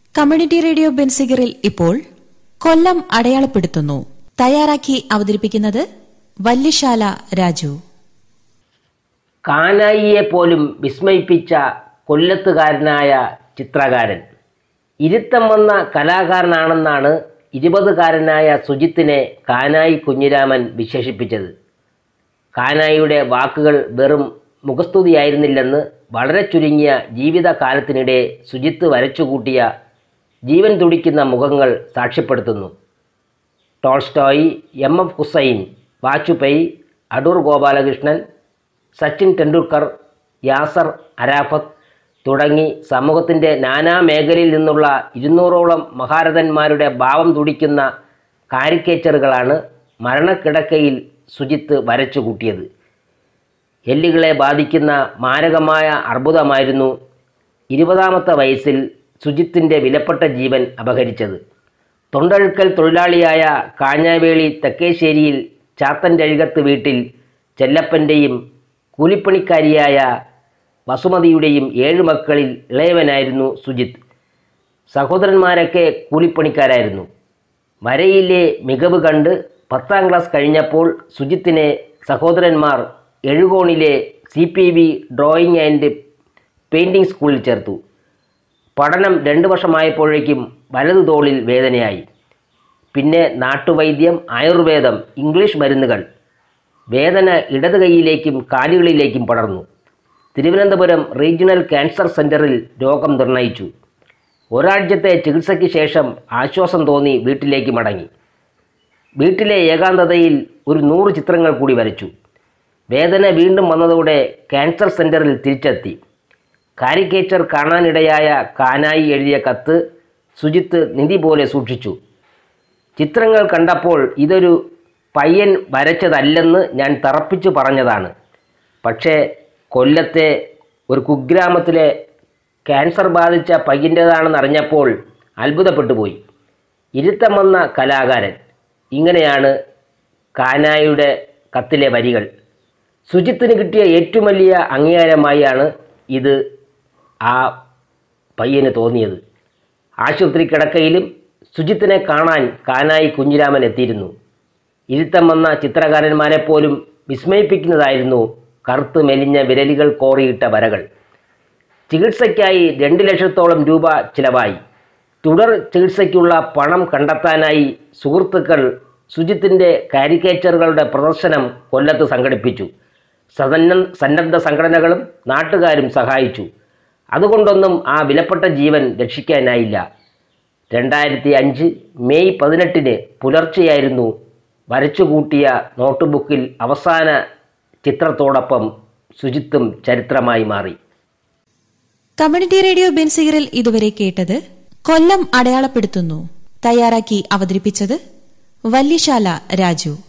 community radio ബെൻസിഗറിൽ ഇപ്പോൾ കൊല്ലം അടയാളപ്പെടുത്തുന്നു തയ്യാറാക്കി അവതരിപ്പിക്കുന്നത് വല്യശാല രാജു കാനായിയെ പോലും വിസ്മയിപ്പിച്ച കൊല്ലത്തുകാരനായ ചിത്രകാരൻ ഇരുത്തം വന്ന കലാകാരനാണെന്നാണ് ഇരുപതുകാരനായ സുജിത്തിനെ കാനായി കുഞ്ഞിരാമൻ വിശേഷിപ്പിച്ചത് കാനായിയുടെ വാക്കുകൾ വെറും മുഖസ്തുതിയായിരുന്നില്ലെന്ന് വളരെ ചുരുങ്ങിയ ജീവിതകാലത്തിനിടെ സുജിത്ത് വരച്ചുകൂട്ടിയ ജീവൻ തുടിക്കുന്ന മുഖങ്ങൾ സാക്ഷ്യപ്പെടുത്തുന്നു Tolstoy M F Husain Vajpayee Adoor Gopalakrishnan Sachin Tendulkar Yasser Arafat തുടങ്ങി സമൂഹത്തിൻ്റെ നാനാ മേഖലയിൽ നിന്നുള്ള ഇരുന്നൂറോളം മഹാരഥന്മാരുടെ ഭാവം തുടിക്കുന്ന കാരിക്കേച്ചറുകളാണ് മരണക്കിടക്കയിൽ സുജിത്ത് വരച്ചു കൂട്ടിയത് എല്ലുകളെ ബാധിക്കുന്ന മാരകമായ അർബുദമായിരുന്നു ഇരുപതാമത്തെ വയസ്സിൽ സുജിത്തിൻ്റെ വിലപ്പെട്ട ജീവൻ അപഹരിച്ചത് തൊണ്ടഴുക്കൽ തൊഴിലാളിയായ കാഞ്ഞാവേളി തെക്കേശ്ശേരിയിൽ ചാത്തൻ്റഴുകത്ത് വീട്ടിൽ ചെല്ലപ്പൻ്റെയും കൂലിപ്പണിക്കാരിയായ വസുമതിയുടെയും ഏഴ് മക്കളിൽ ഇളയവനായിരുന്നു സുജിത്ത് സഹോദരന്മാരൊക്കെ കൂലിപ്പണിക്കാരായിരുന്നു വരയിലെ മികവ് കണ്ട് പത്താം ക്ലാസ് കഴിഞ്ഞപ്പോൾ സുജിത്തിനെ സഹോദരന്മാർ എഴുകോണിലെ C P V drawing and painting സ്കൂളിൽ ചേർത്തു പഠനം രണ്ട് വർഷമായപ്പോഴേക്കും വലതു തോളിൽ വേദനയായി പിന്നെ നാട്ടുവൈദ്യം ആയുർവേദം ഇംഗ്ലീഷ് മരുന്നുകൾ വേദന ഇടത് കൈയിലേക്കും കാലുകളിലേക്കും പടർന്നു തിരുവനന്തപുരം റീജിയണൽ ക്യാൻസർ സെൻ്ററിൽ രോഗം നിർണയിച്ചു ഒരാഴ്ചത്തെ ചികിത്സയ്ക്ക് ശേഷം ആശ്വാസം തോന്നി വീട്ടിലേക്ക് മടങ്ങി വീട്ടിലെ ഏകാന്തതയിൽ ഒരു നൂറ് ചിത്രങ്ങൾ കൂടി വരച്ചു വേദന വീണ്ടും വന്നതോടെ ക്യാൻസർ സെൻ്ററിൽ തിരിച്ചെത്തി കാരിക്കേച്ചർ കാണാനിടയായ കാനായി എഴുതിയ കത്ത് സുജിത്ത് നിധി പോലെ സൂക്ഷിച്ചു ചിത്രങ്ങൾ കണ്ടപ്പോൾ ഇതൊരു പയ്യൻ വരച്ചതല്ലെന്ന് ഞാൻ തറപ്പിച്ചു പറഞ്ഞതാണ് പക്ഷേ കൊല്ലത്തെ ഒരു കുഗ്രാമത്തിലെ ക്യാൻസർ ബാധിച്ച പയ്യൻ്റേതാണെന്ന് അറിഞ്ഞപ്പോൾ അത്ഭുതപ്പെട്ടു പോയി ഇരുത്തം വന്ന കലാകാരൻ ഇങ്ങനെയാണ് കാനായുടെ കത്തിലെ വരികൾ സുജിത്തിന് കിട്ടിയ ഏറ്റവും വലിയ അംഗീകാരമായാണ് ഇത് ആ പയ്യന് തോന്നിയത് ആശുപത്രി കിടക്കയിലും സുജിത്തിനെ കാണാൻ കാനായി കുഞ്ഞിരാമൻ എത്തിയിരുന്നു ഇരുത്തം വന്ന ചിത്രകാരന്മാരെ പോലും വിസ്മയിപ്പിക്കുന്നതായിരുന്നു കറുത്ത് മെലിഞ്ഞ വിരലുകൾ കോറിയിട്ട വരകൾ ചികിത്സയ്ക്കായി രണ്ട് ലക്ഷത്തോളം രൂപ ചിലവായി തുടർ ചികിത്സയ്ക്കുള്ള പണം കണ്ടെത്താനായി സുഹൃത്തുക്കൾ സുജിത്തിൻ്റെ കാരിക്കേച്ചറുകളുടെ പ്രദർശനം കൊല്ലത്ത് സംഘടിപ്പിച്ചു സന്നദ്ധ സന്നദ്ധ സംഘടനകളും നാട്ടുകാരും സഹായിച്ചു അതുകൊണ്ടൊന്നും ആ വിലപ്പെട്ട ജീവൻ രക്ഷിക്കാനായില്ല രണ്ടായിരത്തി അഞ്ച് മെയ് പതിനെട്ടിന് പുലർച്ചെയായിരുന്നു വരച്ചുകൂട്ടിയ നോട്ട്ബുക്കിൽ അവസാന ചിത്രത്തോടൊപ്പം ശുചിത്വം ചരിത്രമായി മാറി കമ്മ്യൂണിറ്റി റേഡിയോ ബെൻസിഗറിൽ ഇതുവരെ കേട്ടത് കൊല്ലം അടയാളപ്പെടുത്തുന്നു തയ്യാറാക്കി അവതരിപ്പിച്ചത് വല്യശാല രാജു